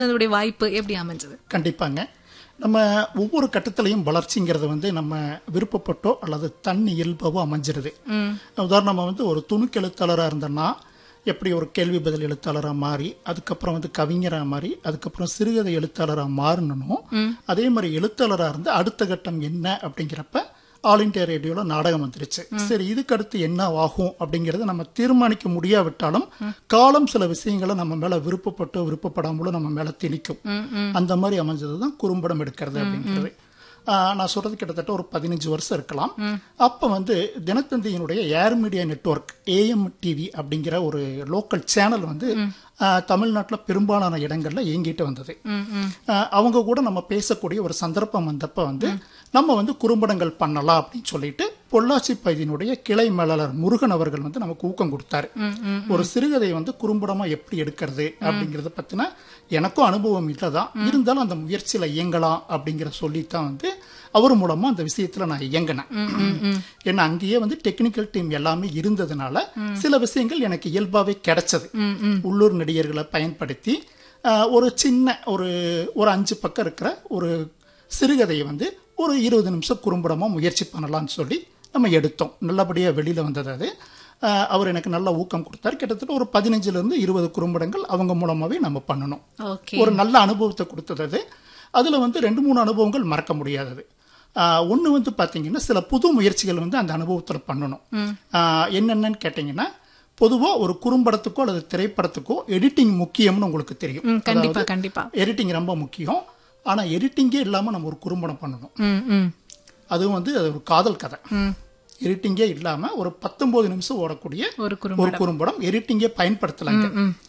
அதனுடைய வாய்ப்பு எப்படி அமைஞ்சது கண்டிப்பாங்க நம்ம ஒவ்வொரு கட்டத்திலையும் வளர்ச்சிங்கிறது வந்து நம்ம விருப்பப்பட்டோ அல்லது தன் இயல்பாவோ அமைஞ்சிருது உதாரணமா வந்து ஒரு துணுக்கு எழுத்தாளராக இருந்தோன்னா எப்படி ஒரு கேள்வி பதில் எழுத்தாளராக மாறி அதுக்கப்புறம் வந்து கவிஞராக மாறி அதுக்கப்புறம் சிறுகதை எழுத்தாளராக மாறணும் அதே மாதிரி எழுத்தாளராக இருந்து அடுத்த கட்டம் என்ன அப்படிங்கிறப்ப ஆல் இண்டியா ரேடியோல நாடகம் வந்துருச்சு சரி இதுக்கு அடுத்து என்ன ஆகும் அப்படிங்கறத நம்ம தீர்மானிக்க முடியாவிட்டாலும் காலம் சில விஷயங்களை நம்ம மேல விருப்பப்பட்டோ விருப்பப்படாமலோ நம்ம மேல திணிக்கும் அந்த மாதிரி அமைஞ்சதுதான் குறும்படம் எடுக்கிறது அப்படிங்கிறது ஆஹ் நான் சொல்றது கிட்டத்தட்ட ஒரு பதினஞ்சு வருஷம் இருக்கலாம் அப்ப வந்து தினத்தந்தியினுடைய air media network AM TV அப்படிங்கிற ஒரு லோக்கல் சேனல் வந்து ஆஹ் தமிழ்நாட்டுல பெரும்பாலான இடங்கள்ல இயங்கிட்டு வந்தது ஆஹ் அவங்க கூட நம்ம பேசக்கூடிய ஒரு சந்தர்ப்பம் வந்தப்ப வந்து நம்ம வந்து குறும்படங்கள் பண்ணலாம் அப்படின்னு சொல்லிட்டு பொள்ளாச்சி பகுதியினுடைய கிளை மேலாளர் முருகன் அவர்கள் வந்து நமக்கு ஊக்கம் கொடுத்தாரு ஒரு சிறுகதை வந்து குறும்படமா எப்படி எடுக்கிறது அப்படிங்கறத பத்தின எனக்கும் அனுபவம் இல்லதான் இருந்தாலும் அந்த முயற்சியில இயங்கலாம் அப்படிங்கிற சொல்லித்தான் வந்து அவர் மூலமா அந்த விஷயத்துல நான் இயங்கினேன் ஏன்னா அங்கேயே வந்து டெக்னிக்கல் டீம் எல்லாமே இருந்ததுனால சில விஷயங்கள் எனக்கு இயல்பாவே கிடைச்சது உள்ளூர் நடிகர்களை பயன்படுத்தி ஆஹ், ஒரு சின்ன ஒரு ஒரு அஞ்சு பக்கம் இருக்கிற ஒரு சிறுகதையை வந்து ஒரு இருபது நிமிஷம் குறும்படமா முயற்சி பண்ணலாம்னு சொல்லி நம்ம எடுத்தோம் நல்லபடியா வெளியில வந்தது அது ஆஹ், அவர் எனக்கு நல்ல ஊக்கம் கொடுத்தார் கிட்டத்தட்ட ஒரு பதினஞ்சுல இருந்து இருபது குறும்படங்கள் அவங்க மூலமாவே நம்ம பண்ணணும் ஓகே ஒரு நல்ல அனுபவத்தை கொடுத்தது அது அதுல வந்து ரெண்டு மூணு அனுபவங்கள் மறக்க முடியாதது ஆஹ் ஒண்ணு வந்து பாத்தீங்கன்னா சில புது முயற்சிகள் வந்து அந்த அனுபவத்துல பண்ணணும் ஆஹ் என்னென்னன்னு கேட்டீங்கன்னா பொதுவா ஒரு குறும்படத்துக்கோ அல்லது திரைப்படத்துக்கோ எடிட்டிங் முக்கியம்னு உங்களுக்கு தெரியும் ம், கண்டிப்பா கண்டிப்பா எடிட்டிங் ரொம்ப முக்கியம் ஆனா எடிட்டிங்கே இல்லாம நம்ம ஒரு குறும்படம் பண்ணணும் ம் ம் அதுவும் வந்து அது ஒரு காதல் கதை எடிட்டிங்கே இல்லாம ஒரு பத்தொன்பது நிமிஷம் ஓடக்கூடிய ஒரு குறும்படம் ஒரு குறும்படம் எடிட்டிங்கே பயன்படுத்தலாங்க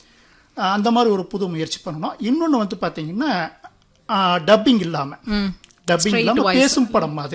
ஆஹ் அந்த மாதிரி ஒரு புது முயற்சி பண்ணணும் இன்னொன்னு வந்து பாத்தீங்கன்னா டப்பிங் இல்லாம டப்பிங் இல்லாம பேசும் படம் மாதிரி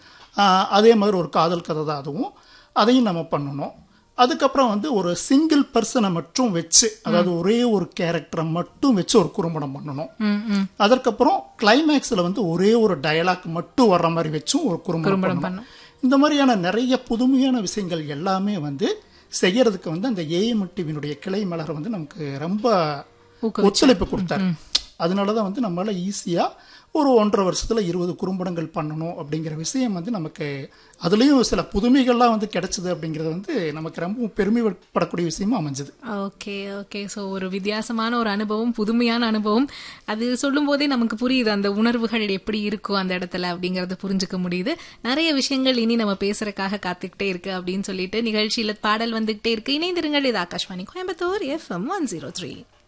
ஆஹ் அதே மாதிரி ஒரு காதல் கதை தான் அதுவும் அதையும் நம்ம பண்ணணும் அதுக்கப்புறம் வந்து ஒரு சிங்கிள் பர்சனை மட்டும் வச்சு அதாவது ஒரே ஒரு கேரக்டரை மட்டும் வச்சு ஒரு குறும்படம் பண்ணணும் ம் ம் அதற்கப்புறம் கிளைமேக்ஸ்ல வந்து ஒரே ஒரு டயலாக் மட்டும் வர்ற மாதிரி வச்சும் ஒரு குறும்படம் குறும்படம் பண்ணணும் இந்த மாதிரியான நிறைய புதுமையான விஷயங்கள் எல்லாமே வந்து செய்யறதுக்கு வந்து அந்த ஏஎம் டிவியினுடைய கிளை மலர் வந்து நமக்கு ரொம்ப ஒத்துழைப்பு கொடுத்தாரு அதனாலதான் வந்து நம்மளால ஈஸியா ஒரு ஒன்றரை வருஷத்துல இருபது குறும்படங்கள் பண்ணணும் அப்படிங்கிற விஷயம் வந்து நமக்கு அதுலயும் சில புதுமைகள்லாம் வந்து கிடைச்சது அப்படிங்கிறது வந்து நமக்கு ரொம்ப பெருமைப்படக்கூடிய விஷயமா அமைஞ்சது ஓகே ஓகே ஸோ ஒரு வித்தியாசமான ஒரு அனுபவம் புதுமையான அனுபவம் அது சொல்லும் போதே நமக்கு புரியுது அந்த உணர்வுகள் எப்படி இருக்கும் அந்த இடத்துல அப்படிங்கறத புரிஞ்சுக்க முடியுது நிறைய விஷயங்கள் இனி நம்ம பேசுறதுக்காக காத்துக்கிட்டே இருக்கு அப்படின்னு சொல்லிட்டு நிகழ்ச்சியில பாடல் வந்துகிட்டே இருக்கு இணைந்திருங்கள் இது Akashvani Coimbatore FM one zero three